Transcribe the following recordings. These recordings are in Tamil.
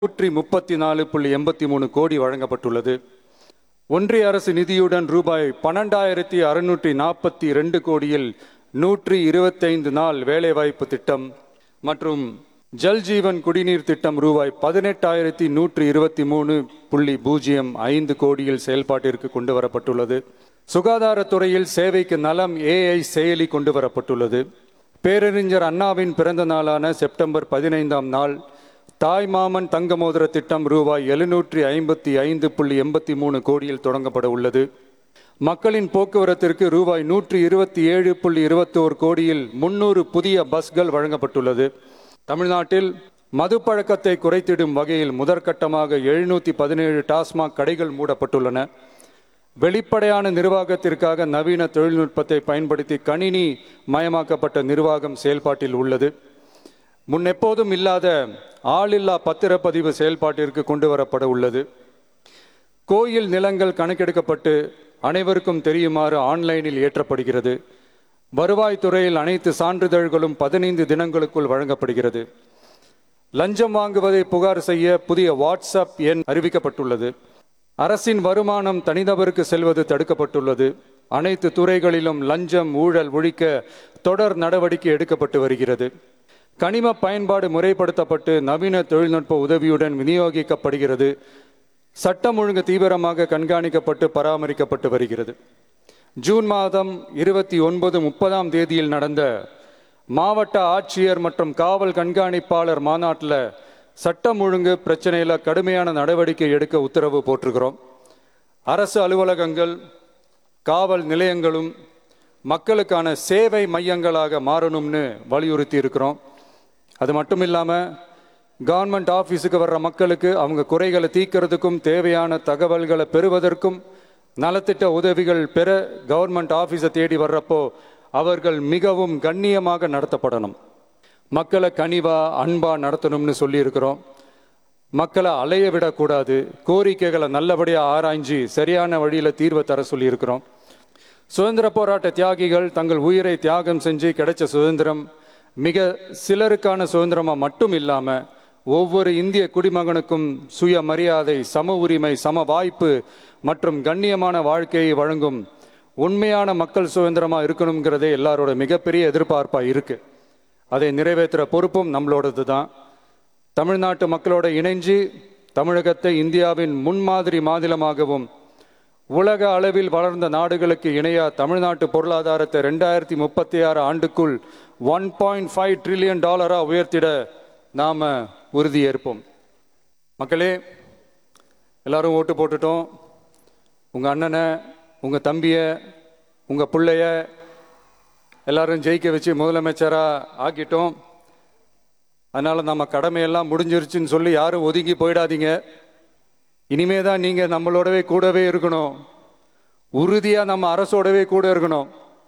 நூற்றி முப்பத்தி நாலு புள்ளி எண்பத்தி மூணு கோடி வழங்கப்பட்டுள்ளது ஒன்றிய அரசு நிதியுடன் ரூபாய் பன்னெண்டாயிரத்தி அறுநூற்றி நாற்பத்தி ரெண்டு கோடியில் நூற்றி இருபத்தைந்து நாள் வேலைவாய்ப்பு திட்டம் மற்றும் ஜல் ஜீவன் குடிநீர் திட்டம் ரூபாய் பதினெட்டாயிரத்தி நூற்றி இருபத்தி மூணு புள்ளி பூஜ்ஜியம் ஐந்து கோடியில் செயல்பாட்டிற்கு கொண்டு வரப்பட்டுள்ளது சுகாதாரத்துறையில் சேவைக்கு நலம் ஏஐ செயலி கொண்டு வரப்பட்டுள்ளது பேரறிஞர் அண்ணாவின் பிறந்த நாளான செப்டம்பர் பதினைந்தாம் நாள் தாய்மாமன் தங்க மோதிர திட்டம் ரூபாய் எழுநூற்றி ஐம்பத்தி ஐந்து புள்ளி எண்பத்தி மூணு கோடியில் தொடங்கப்பட உள்ளது மக்களின் போக்குவரத்திற்கு ரூபாய் நூற்றி இருபத்தி ஏழு புள்ளி இருபத்தோரு கோடியில் முன்னூறு புதிய பஸ்கள் வழங்கப்பட்டுள்ளது தமிழ்நாட்டில் மது பழக்கத்தை குறைத்திடும் வகையில் முதற்கட்டமாக எழுநூற்றி பதினேழு டாஸ்மாக் கடைகள் மூடப்பட்டுள்ளன வெளிப்படையான நிர்வாகத்திற்காக நவீன தொழில்நுட்பத்தை பயன்படுத்தி கணினி மயமாக்கப்பட்ட நிர்வாகம் செயல்பாட்டில் உள்ளது முன்னெப்போதும் இல்லாத ஆளில்லா பத்திரப்பதிவு செயல்பாட்டிற்கு கொண்டு வரப்பட உள்ளது கோயில் நிலங்கள் கணக்கெடுக்கப்பட்டு அனைவருக்கும் தெரியுமாறு ஆன்லைனில் ஏற்றப்படுகிறது வருவாய்த்துறையில் அனைத்து சான்றிதழ்களும் பதினைந்து தினங்களுக்குள் வழங்கப்படுகிறது லஞ்சம் வாங்குவதை புகார் செய்ய புதிய வாட்ஸ்அப் எண் அறிவிக்கப்பட்டுள்ளது அரசின் வருமானம் தனிநபருக்கு செல்வது தடுக்கப்பட்டுள்ளது அனைத்து துறைகளிலும் லஞ்சம் ஊழல் ஒழிக்க தொடர் நடவடிக்கை எடுக்கப்பட்டு வருகிறது கனிம பயன்பாடு முறைப்படுத்தப்பட்டு நவீன தொழில்நுட்ப உதவியுடன் விநியோகிக்கப்படுகிறது சட்டம் ஒழுங்கு தீவிரமாக கண்காணிக்கப்பட்டு பராமரிக்கப்பட்டு வருகிறது ஜூன் மாதம் இருபத்தி ஒன்பது முப்பதாம் தேதியில் நடந்த மாவட்ட ஆட்சியர் மற்றும் காவல் கண்காணிப்பாளர் மாநாட்டில் சட்டம் ஒழுங்கு பிரச்சனையில் கடுமையான நடவடிக்கை எடுக்க உத்தரவு போட்டிருக்கிறோம் அரசு அலுவலகங்கள் காவல் நிலையங்களும் மக்களுக்கான சேவை மையங்களாக மாறணும்னு வலியுறுத்தி இருக்கிறோம் அது மட்டும் இல்லாமல் கவர்மெண்ட் ஆஃபீஸுக்கு வர்ற மக்களுக்கு அவங்க குறைகளை தீர்க்கறதுக்கும் தேவையான தகவல்களை பெறுவதற்கும் நலத்திட்ட உதவிகள் பெற கவர்மெண்ட் ஆஃபீஸை தேடி வர்றப்போ அவர்கள் மிகவும் கண்ணியமாக நடத்தப்படணும் மக்களை கனிவா அன்பா நடத்தணும்னு சொல்லியிருக்கிறோம் மக்களை அலைய விடக்கூடாது கோரிக்கைகளை நல்லபடியாக ஆராய்ஞ்சு சரியான வழியில் தீர்வை தர சொல்லியிருக்கிறோம் சுதந்திர போராட்ட தியாகிகள் தங்கள் உயிரை தியாகம் செஞ்சு கிடைச்ச சுதந்திரம் மிக சிலருக்கான சுதந்திரமாக மட்டும் இல்லாமல் ஒவ்வொரு இந்திய குடிமகனுக்கும் சுய மரியாதை சம உரிமை சம வாய்ப்பு மற்றும் கண்ணியமான வாழ்க்கையை வழங்கும் உண்மையான மக்கள் சுதந்திரமாக இருக்கணுங்கிறதே எல்லாரோட மிகப்பெரிய எதிர்பார்ப்பாக இருக்குது அதை நிறைவேற்றுற பொறுப்பும் நம்மளோடது தான் தமிழ்நாட்டு மக்களோட இணைஞ்சு தமிழகத்தை இந்தியாவின் முன்மாதிரி மாநிலமாகவும் உலக அளவில் வளர்ந்த நாடுகளுக்கு இணையா தமிழ்நாட்டு பொருளாதாரத்தை ரெண்டாயிரத்தி முப்பத்தி ஆறு ஆண்டுக்குள் ஒன் பாயிண்ட் ஃபைவ் ட்ரில்லியன் டாலராக உயர்த்திட நாம் உறுதியேற்போம் மக்களே எல்லாரும் ஓட்டு போட்டுட்டோம் உங்கள் அண்ணனை உங்கள் தம்பியை உங்கள் பிள்ளைய எல்லாரும் ஜெயிக்க வச்சு முதலமைச்சராக ஆக்கிட்டோம் அதனால் நம்ம கடமையெல்லாம் முடிஞ்சிருச்சுன்னு சொல்லி யாரும் ஒதுங்கி போயிடாதீங்க இனிமே தான் நீங்கள் நம்மளோடவே கூடவே இருக்கணும் உறுதியாக நம்ம அரசோடவே கூட இருக்கணும்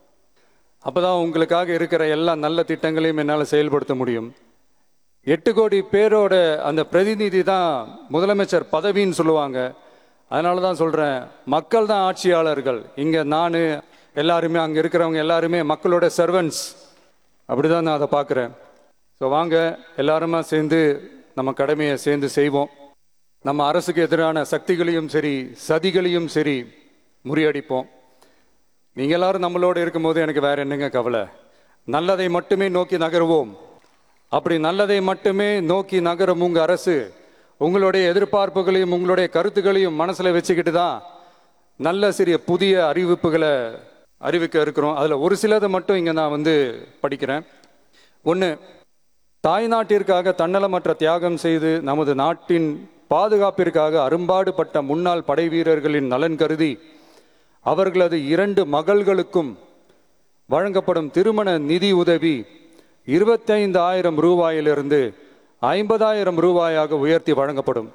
அப்போ தான் உங்களுக்காக இருக்கிற எல்லா நல்ல திட்டங்களையும் என்னால் செயல்படுத்த முடியும் எட்டு கோடி பேரோட அந்த பிரதிநிதி தான் முதலமைச்சர் பதவின்னு சொல்லுவாங்க அதனால தான் சொல்கிறேன் மக்கள் தான் ஆட்சியாளர்கள் இங்கே நான் எல்லாருமே அங்கே இருக்கிறவங்க எல்லாருமே மக்களோட சர்வன்ஸ் அப்படி தான் நான் அதை பார்க்குறேன் ஸோ வாங்க எல்லாருமா சேர்ந்து நம்ம கடமையை சேர்ந்து செய்வோம் நம்ம அரசுக்கு எதிரான சக்திகளையும் சரி சதிகளையும் சரி முறியடிப்போம் நீங்கள் எல்லாரும் நம்மளோட இருக்கும்போது எனக்கு வேற என்னங்க கவலை நல்லதை மட்டுமே நோக்கி நகருவோம் அப்படி நல்லதை மட்டுமே நோக்கி நகரும் உங்கள் அரசு உங்களுடைய எதிர்பார்ப்புகளையும் உங்களுடைய கருத்துக்களையும் மனசில் வச்சுக்கிட்டு தான் நல்ல சிறிய புதிய அறிவிப்புகளை அறிவிக்க இருக்கிறோம் அதில் ஒரு சிலதை மட்டும் இங்கே நான் வந்து படிக்கிறேன் ஒன்று தாய்நாட்டிற்காக தன்னலமற்ற தியாகம் செய்து நமது நாட்டின் பாதுகாப்பிற்காக அரும்பாடுபட்ட முன்னாள் படை வீரர்களின் நலன் கருதி அவர்களது இரண்டு மகள்களுக்கும் வழங்கப்படும் திருமண நிதி உதவி இருபத்தைந்து ஆயிரம் ரூபாயிலிருந்து ஐம்பதாயிரம் ரூபாயாக உயர்த்தி வழங்கப்படும்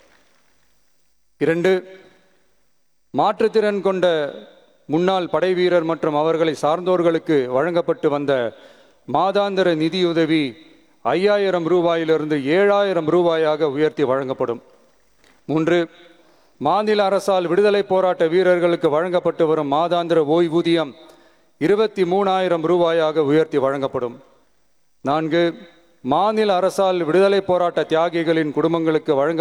இரண்டு மாற்றுத்திறன் கொண்ட முன்னாள் படை வீரர் மற்றும் அவர்களை சார்ந்தோர்களுக்கு வழங்கப்பட்டு வந்த மாதாந்திர நிதியுதவி ஐயாயிரம் ரூபாயிலிருந்து ஏழாயிரம் ரூபாயாக உயர்த்தி வழங்கப்படும் மூன்று மாநில அரசால் விடுதலை போராட்ட வீரர்களுக்கு வழங்கப்பட்டு வரும் மாதாந்திர ஓய்வூதியம் இருபத்தி மூணாயிரம் ரூபாயாக உயர்த்தி வழங்கப்படும் நான்கு மாநில அரசால் விடுதலை போராட்ட தியாகிகளின் குடும்பங்களுக்கு வழங்க